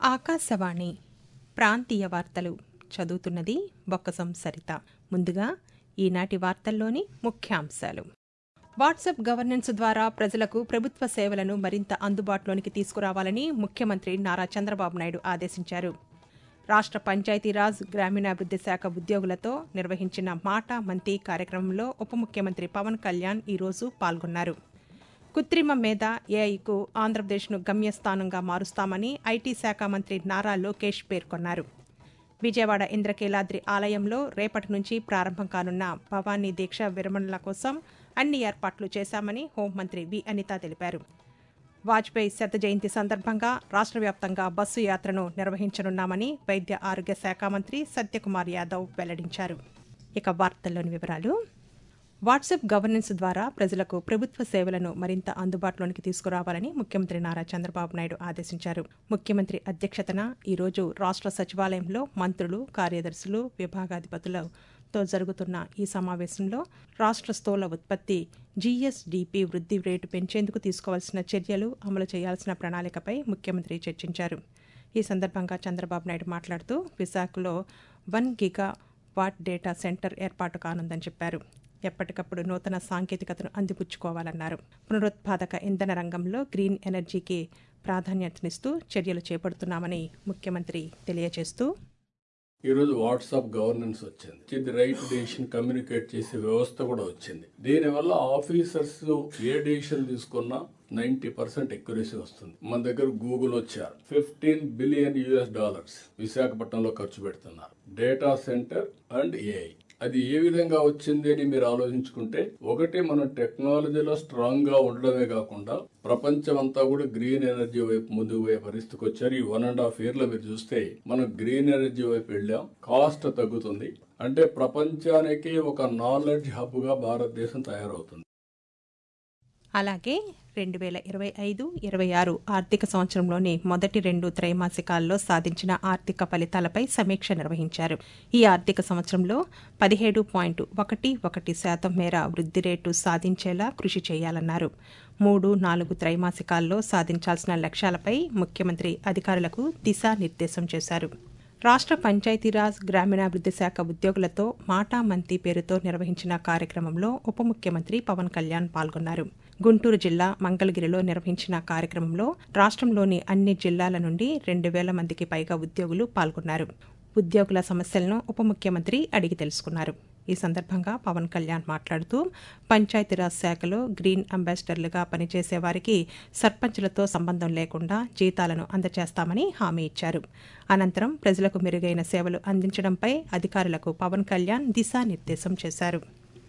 ఆకాశవాణి ప్రాంతీయ వార్తలు చదువుతున్నది బొక్కసం సరిత ముందుగా ఈనాటి వార్తల్లోని ముఖ్యాంశాలు వాట్సాప్ గవర్నెన్స్ ద్వారా ప్రజలకు ప్రభుత్వ సేవలను మరింత అందుబాటులోనికి తీసుకురావాలని ముఖ్యమంత్రి నారా చంద్రబాబు నాయుడు ఆదేశించారు రాష్ట్ర పంచాయతీరాజ్ గ్రామీణాభివృద్ది శాఖ ఉద్యోగులతో నిర్వహించిన మాట మంతి కార్యక్రమంలో ఉప ముఖ్యమంత్రి పవన్ కళ్యాణ్ ఈరోజు పాల్గొన్నారు కృత్రిమ మేధ ఏఐకు ఆంధ్రప్రదేశ్ను గమ్యస్థానంగా మారుస్తామని ఐటీ శాఖ మంత్రి నారా లోకేష్ పేర్కొన్నారు విజయవాడ ఇంద్రకీలాద్రి ఆలయంలో రేపటి నుంచి ప్రారంభం కానున్న భవానీ దీక్ష విరమణల కోసం అన్ని ఏర్పాట్లు చేశామని హోంమంత్రి వి అనిత తెలిపారు వాజ్పేయి శత జయంతి సందర్భంగా రాష్ట్ర వ్యాప్తంగా బస్సు యాత్రను నిర్వహించనున్నామని వైద్య ఆరోగ్య శాఖ మంత్రి సత్యకుమార్ యాదవ్ వెల్లడించారు ఇక వార్తల్లోని వివరాలు వాట్సాప్ గవర్నెన్స్ ద్వారా ప్రజలకు ప్రభుత్వ సేవలను మరింత అందుబాటులోనికి తీసుకురావాలని ముఖ్యమంత్రి నారా చంద్రబాబు నాయుడు ఆదేశించారు ముఖ్యమంత్రి అధ్యక్షతన ఈరోజు రాష్ట్ర సచివాలయంలో మంత్రులు కార్యదర్శులు విభాగాధిపతులతో జరుగుతున్న ఈ సమావేశంలో రాష్ట్ర స్థూల ఉత్పత్తి జీఎస్డీపీ వృద్ధి రేటు పెంచేందుకు తీసుకోవాల్సిన చర్యలు అమలు చేయాల్సిన ప్రణాళికపై ముఖ్యమంత్రి చర్చించారు ఈ సందర్భంగా చంద్రబాబు నాయుడు మాట్లాడుతూ విశాఖలో one gigawatt data centre ఏర్పాటు కానుందని చెప్పారు ఎప్పటికప్పుడు నూతన సాంకేతికతను అందిపుచ్చుకోవాలన్నారు పునరుత్పాదక ఇంధన రంగంలో గ్రీన్ ఎనర్జీకి ప్రాధాన్యతనిస్తూ చర్యలు చేపడుతున్నామని ముఖ్యమంత్రి తెలియజేస్తూ ఈరోజు వాట్సాప్ గవర్నెన్స్ వచ్చింది ఇది రైట్ డెసిషన్ కమ్యూనికేట్ చేసే వ్యవస్థ కూడా వచ్చింది దీనివల్ల ఆఫీసర్స్ ఏ డెసిషన్ తీసుకున్నా నైన్టీ పర్సెంట్ ఎక్యురసీ వస్తుంది మన దగ్గర గూగుల్ వచ్చారు ఫిఫ్టీన్ బిలియన్ యుఎస్ డాలర్స్ విశాఖపట్నంలో ఖర్చు పెడుతున్నారు డేటా సెంటర్ అండ్ ఏఐ అది ఏ విధంగా వచ్చింది అని మీరు ఆలోచించుకుంటే ఒకటి మనం టెక్నాలజీలో స్ట్రాంగ్ గా ఉండడమే కాకుండా ప్రపంచం అంతా కూడా గ్రీన్ ఎనర్జీ వైపు ముందుకు పోయే పరిస్థితికి వచ్చారు ఈ వన్ అండ్ హాఫ్ ఇయర్ లో మీరు చూస్తే మనం గ్రీన్ ఎనర్జీ వైపు వెళ్ళాం కాస్ట్ తగ్గుతుంది అంటే ప్రపంచానికి ఒక నాలెడ్జ్ హబ్ గా భారతదేశం తయారవుతుంది అలాగే రెండు వేల ఇరవై ఐదు ఇరవై ఆరు ఆర్థిక సంవత్సరంలోని మొదటి రెండు త్రైమాసికాల్లో సాధించిన ఆర్థిక ఫలితాలపై సమీక్ష నిర్వహించారు ఈ ఆర్థిక సంవత్సరంలో పదిహేడు పాయింట్ ఒకటి ఒకటి శాతం మేర వృద్ధి రేటు సాధించేలా కృషి చేయాలన్నారు మూడు నాలుగు త్రైమాసికాల్లో సాధించాల్సిన లక్ష్యాలపై ముఖ్యమంత్రి అధికారులకు దిశానిర్దేశం చేశారు రాష్ట్ర పంచాయతీరాజ్ గ్రామీణాభివృద్ది శాఖ ఉద్యోగులతో మాటా మంతి పేరుతో నిర్వహించిన కార్యక్రమంలో ఉప ముఖ్యమంత్రి పవన్ కళ్యాణ్ పాల్గొన్నారు గుంటూరు జిల్లా మంగళగిరిలో నిర్వహించిన కార్యక్రమంలో రాష్ట్రంలోని అన్ని జిల్లాల నుండి రెండు వేల మందికి పైగా ఉద్యోగులు పాల్గొన్నారు ఉద్యోగుల సమస్యలను ఉప ముఖ్యమంత్రి అడిగి తెలుసుకున్నారు ఈ సందర్భంగా పవన్ కళ్యాణ్ మాట్లాడుతూ పంచాయతీరాజ్ శాఖలో గ్రీన్ అంబాసిడర్లుగా పనిచేసే వారికి సర్పంచులతో సంబంధం లేకుండా జీతాలను అందజేస్తామని హామీ ఇచ్చారు అనంతరం ప్రజలకు మెరుగైన సేవలు అందించడంపై అధికారులకు పవన్ కళ్యాణ్ దిశానిర్దేశం చేశారు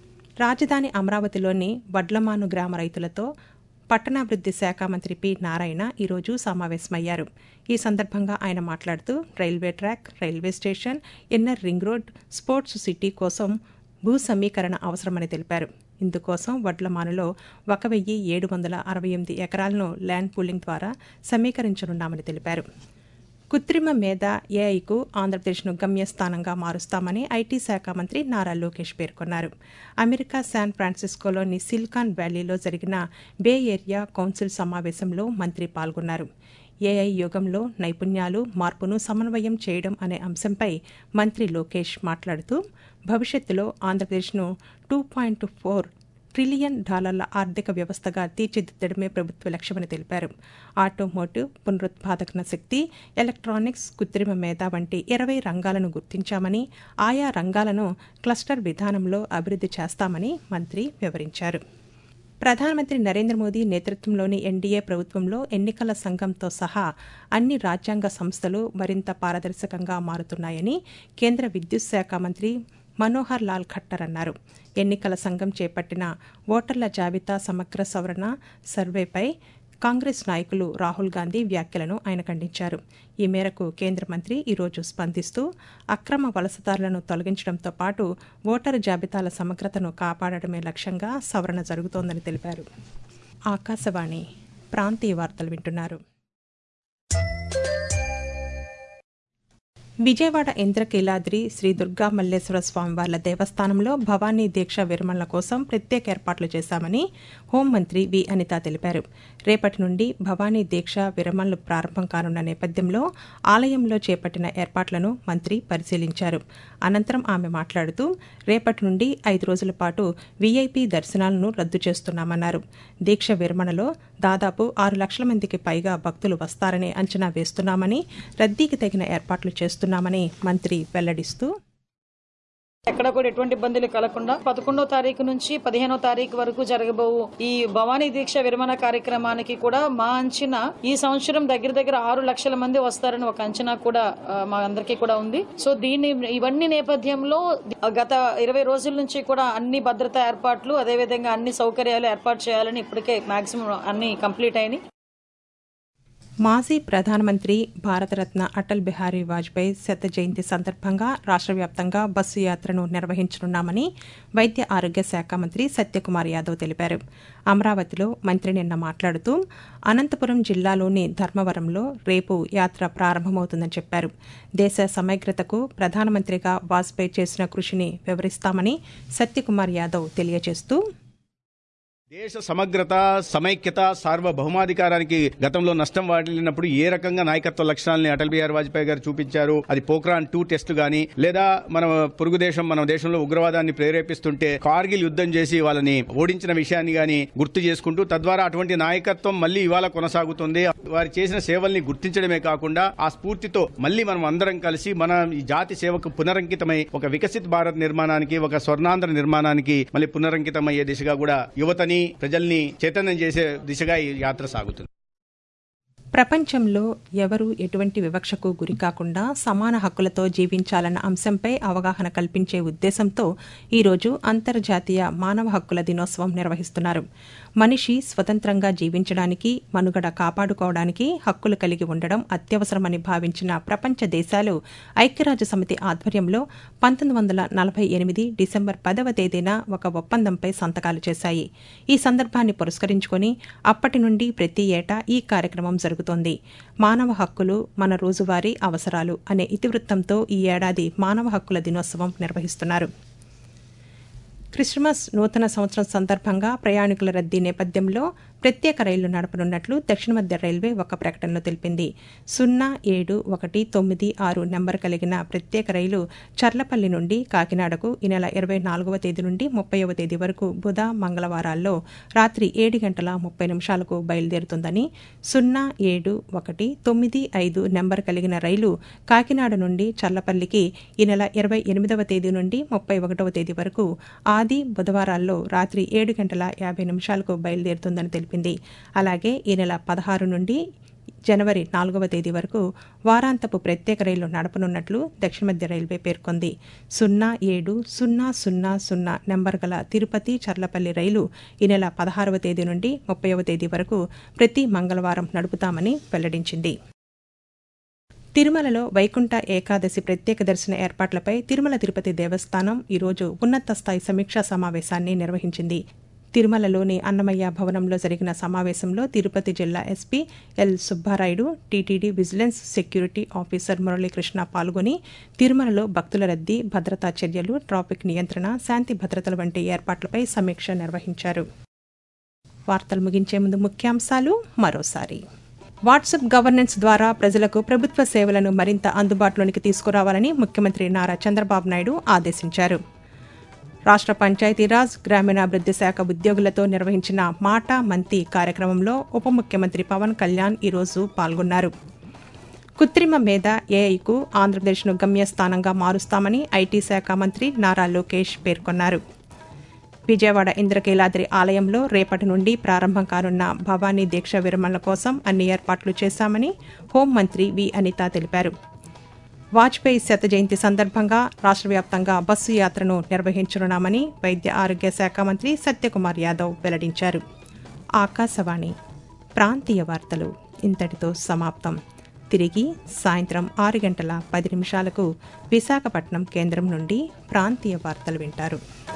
రాజధాని అమరావతిలోని వడ్లమాను గ్రామ రైతులతో పట్టణాభివృద్ది శాఖ మంత్రి పి నారాయణ ఈరోజు సమావేశమయ్యారు ఈ సందర్భంగా ఆయన మాట్లాడుతూ railway track railway station inner ring road sports city కోసం భూ సమీకరణ అవసరమని తెలిపారు ఇందుకోసం వడ్లమానులో ఒక వెయ్యి ఏడు వందల అరవై ఎనిమిది ఎకరాలను ల్యాండ్ పూలింగ్ ద్వారా సమీకరించనున్నామని తెలిపారు కృత్రిమ మేధ ఏఐకు ఆంధ్రప్రదేశ్ను గమ్యస్థానంగా మారుస్తామని ఐటీ శాఖ మంత్రి నారా లోకేష్ పేర్కొన్నారు అమెరికా శాన్ ఫ్రాన్సిస్కోలోని సిలికాన్ వ్యాలీలో జరిగిన బే ఏరియా కౌన్సిల్ సమావేశంలో మంత్రి పాల్గొన్నారు ఏఐ యుగంలో నైపుణ్యాలు మార్పును సమన్వయం చేయడం అనే అంశంపై మంత్రి లోకేష్ మాట్లాడుతూ భవిష్యత్తులో ఆంధ్రప్రదేశ్ను టూ పాయింట్ ఫోర్ ట్రిలియన్ డాలర్ల ఆర్థిక వ్యవస్థగా తీర్చిదిద్దడమే ప్రభుత్వ లక్ష్యమని తెలిపారు ఆటోమోటివ్ పునరుత్పాదక శక్తి ఎలక్ట్రానిక్స్ కృత్రిమ మేధ వంటి ఇరవై రంగాలను గుర్తించామని ఆయా రంగాలను క్లస్టర్ విధానంలో అభివృద్ధి చేస్తామని మంత్రి వివరించారు ప్రధానమంత్రి నరేంద్ర మోదీ నేతృత్వంలోని ఎన్డీఏ ప్రభుత్వంలో ఎన్నికల సంఘంతో సహా అన్ని రాజ్యాంగ సంస్థలు మరింత పారదర్శకంగా మారుతున్నాయని కేంద్ర విద్యుత్ శాఖ మంత్రి మనోహర్ లాల్ ఖట్టర్ అన్నారు ఎన్నికల సంఘం చేపట్టిన ఓటర్ల జాబితా సమగ్ర సవరణ సర్వేపై కాంగ్రెస్ నాయకులు రాహుల్ గాంధీ వ్యాఖ్యలను ఆయన ఖండించారు ఈ మేరకు కేంద్ర మంత్రి ఈరోజు స్పందిస్తూ అక్రమ వలసదారులను తొలగించడంతో పాటు ఓటరు జాబితాల సమగ్రతను కాపాడడమే లక్ష్యంగా సవరణ జరుగుతోందని తెలిపారు ఆకాశవాణి ప్రాంతీయ వార్తలు వింటున్నారు విజయవాడ ఇంద్రకీలాద్రి శ్రీ దుర్గా మల్లేశ్వర స్వామివార్ల దేవస్థానంలో భవానీ దీక్ష విరమణల కోసం ప్రత్యేక ఏర్పాట్లు చేశామని హోంమంత్రి వి అనిత తెలిపారు రేపటి నుండి భవానీ దీక్ష విరమణలు ప్రారంభం కానున్న నేపథ్యంలో ఆలయంలో చేపట్టిన ఏర్పాట్లను మంత్రి పరిశీలించారు అనంతరం ఆమె మాట్లాడుతూ రేపటి నుండి ఐదు రోజుల పాటు వీఐపీ దర్శనాలను రద్దు చేస్తున్నామన్నారు దీక్ష విరమణలో దాదాపు ఆరు లక్షల మందికి పైగా భక్తులు వస్తారని అంచనా వేస్తున్నామని రద్దీకి తగిన ఏర్పాట్లు చేస్తున్నామని మంత్రి వెల్లడిస్తూ ఎక్కడ కూడా ఎటువంటి ఇబ్బందులు కలగకుండా పదకొండో తారీఖు నుంచి పదిహేనో తారీఖు వరకు జరగబోవు ఈ భవానీ దీక్ష విరమణ కార్యక్రమానికి కూడా మా అంచనా ఈ సంవత్సరం దగ్గర దగ్గర ఆరు లక్షల మంది వస్తారని ఒక అంచనా కూడా ఆ, మా అందరికీ కూడా ఉంది సో దీన్ని ఇవన్నీ నేపథ్యంలో గత ఇరవై రోజుల నుంచి కూడా అన్ని భద్రతా ఏర్పాట్లు అదేవిధంగా అన్ని సౌకర్యాలు ఏర్పాటు చేయాలని ఇప్పటికే మాక్సిమం అన్ని కంప్లీట్ అయినాయి మాజీ ప్రధానమంత్రి భారతరత్న అటల్ బిహారీ వాజ్పేయి శత జయంతి సందర్భంగా రాష్ట్ర వ్యాప్తంగా బస్సు యాత్రను నిర్వహించనున్నామని వైద్య ఆరోగ్య శాఖ మంత్రి సత్యకుమార్ యాదవ్ తెలిపారు అమరావతిలో మంత్రి నిన్న మాట్లాడుతూ అనంతపురం జిల్లాలోని ధర్మవరంలో రేపు యాత్ర ప్రారంభమవుతుందని చెప్పారు దేశ సమగ్రతకు ప్రధానమంత్రిగా వాజ్పేయి చేసిన కృషిని వివరిస్తామని సత్యకుమార్ యాదవ్ తెలియజేస్తూ దేశ సమగ్రత సమైక్యత సార్వభౌమాధికారానికి గతంలో నష్టం వాటిల్లినప్పుడు ఏ రకంగా నాయకత్వ లక్షణాలని అటల్ బిహారీ వాజ్పేయి గారు చూపించారు అది పోఖ్రాన్ టూ టెస్ట్ గాని లేదా మన పొరుగు దేశం మన దేశంలో ఉగ్రవాదాన్ని ప్రేరేపిస్తుంటే కార్గిల్ యుద్ధం చేసి వాళ్ళని ఓడించిన విషయాన్ని గాని గుర్తు చేసుకుంటూ తద్వారా అటువంటి నాయకత్వం మళ్ళీ ఇవాళ కొనసాగుతుంది వారు చేసిన సేవల్ని గుర్తించడమే కాకుండా ఆ స్ఫూర్తితో మళ్ళీ మనం అందరం కలిసి మన ఈ జాతి సేవకు పునరంకితమై ఒక వికసిత్ భారత్ నిర్మాణానికి ఒక స్వర్ణాంధ్ర నిర్మాణానికి మళ్ళీ పునరంకితమయ్యే దిశగా కూడా యువతని ప్రజల్ని చైతన్యం చేసే దిశగా ఈ యాత్ర సాగుతుంది ప్రపంచంలో ఎవరూ ఎటువంటి వివక్షకు గురికాకుండా సమాన హక్కులతో జీవించాలన్న అంశంపై అవగాహన కల్పించే ఉద్దేశంతో ఈరోజు అంతర్జాతీయ మానవ హక్కుల దినోత్సవం నిర్వహిస్తున్నారు మనిషి స్వతంత్రంగా జీవించడానికి మనుగడ కాపాడుకోవడానికి హక్కులు కలిగి ఉండడం అత్యవసరమని భావించిన ప్రపంచ దేశాలు ఐక్యరాజ్య సమితి ఆధ్వర్యంలో పంతొమ్మిది వందల నలభై ఎనిమిది డిసెంబర్ పదవ తేదీన ఒక ఒప్పందంపై సంతకాలు చేశాయి ఈ సందర్భాన్ని పురస్కరించుకొని అప్పటి నుండి ప్రతి ఏటా ఈ కార్యక్రమం జరుగుతోంది మానవ హక్కులు మన రోజువారీ అవసరాలు అనే ఇతివృత్తంతో ఈ ఏడాది మానవ హక్కుల దినోత్సవం నిర్వహిస్తున్నారు క్రిస్మస్ నూతన సంవత్సరం సందర్భంగా ప్రయాణికుల రద్దీ నేపథ్యంలో ప్రత్యేక రైళ్లు నడపనున్నట్లు దక్షిణ మధ్య రైల్వే ఒక ప్రకటనలో తెలిపింది సున్నా ఏడు ఒకటి తొమ్మిది ఆరు నెంబర్ కలిగిన ప్రత్యేక రైలు చర్లపల్లి నుండి కాకినాడకు ఈ నెల ఇరవై నాలుగవ తేదీ నుండి ముప్పైవ తేదీ వరకు బుధ మంగళవారాల్లో రాత్రి ఏడు గంటల ముప్పై నిమిషాలకు బయలుదేరుతుందని సున్నా ఏడు ఒకటి తొమ్మిది ఐదు నెంబర్ కలిగిన రైలు కాకినాడ నుండి చర్లపల్లికి ఈ నెల ఇరవై ఎనిమిదవ తేదీ నుండి ముప్పై ఒకటవ తేదీ వరకు ఆది బుధవారాల్లో రాత్రి ఏడు గంటల యాభై నిమిషాలకు బయలుదేరుతుందని తెలిపింది అలాగే ఈ నెల పదహారు నుండి జనవరి నాలుగవ తేదీ వరకు వారాంతపు ప్రత్యేక రైలు నడపనున్నట్లు దక్షిణ మధ్య రైల్వే పేర్కొంది సున్నా ఏడు సున్నా సున్నా సున్నా నెంబర్ గల తిరుపతి చర్లపల్లి రైలు ఈ నెల పదహారవ తేదీ నుండి ముప్పైవ తేదీ వరకు ప్రతి మంగళవారం నడుపుతామని వెల్లడించింది తిరుమలలో వైకుంఠ ఏకాదశి ప్రత్యేక దర్శన ఏర్పాట్లపై తిరుమల తిరుపతి దేవస్థానం ఈరోజు ఉన్నత స్థాయి సమీక్షా సమావేశాన్ని నిర్వహించింది తిరుమలలోని అన్నమయ్య భవనంలో జరిగిన సమావేశంలో తిరుపతి జిల్లా SP L Subbarayudu TTD vigilance security officer Muralikrishna పాల్గొని తిరుమలలో భక్తుల రద్దీ భద్రతా చర్యలు ట్రాఫిక్ నియంత్రణ శాంతి భద్రతల వంటి ఏర్పాట్లపై సమీక్ష నిర్వహించారు వార్తలు ముగించే ముందు ముఖ్యాంశాలు మరోసారి వాట్సాప్ గవర్నెన్స్ ద్వారా ప్రజలకు ప్రభుత్వ సేవలను మరింత అందుబాటులోనికి తీసుకురావాలని ముఖ్యమంత్రి నారా చంద్రబాబు నాయుడు ఆదేశించారు రాష్ట్ర పంచాయతీరాజ్ గ్రామీణాభివృద్ది శాఖ ఉద్యోగులతో నిర్వహించిన మాట మంతి కార్యక్రమంలో ఉప ముఖ్యమంత్రి పవన్ కళ్యాణ్ ఈరోజు పాల్గొన్నారు కృత్రిమ మేధ ఏఐకు ఆంధ్రప్రదేశ్ను గమ్యస్థానంగా మారుస్తామని ఐటీ శాఖ మంత్రి నారా లోకేష్ పేర్కొన్నారు విజయవాడ ఇంద్రకీలాద్రి ఆలయంలో రేపటి నుండి ప్రారంభం కానున్న భవానీ దీక్ష విరమణల కోసం అన్ని ఏర్పాట్లు చేశామని హోంమంత్రి వి అనిత తెలిపారు వాజ్పేయి శత జయంతి సందర్భంగా రాష్ట్ర వ్యాప్తంగా బస్సు యాత్రను నిర్వహించనున్నామని వైద్య ఆరోగ్య శాఖ మంత్రి సత్యకుమార్ యాదవ్ వెల్లడించారు ఆకాశవాణి ప్రాంతీయ వార్తలు ఇంతటితో సమాప్తం తిరిగి సాయంత్రం ఆరు గంటల పది నిమిషాలకు విశాఖపట్నం కేంద్రం నుండి ప్రాంతీయ వార్తలు వింటారు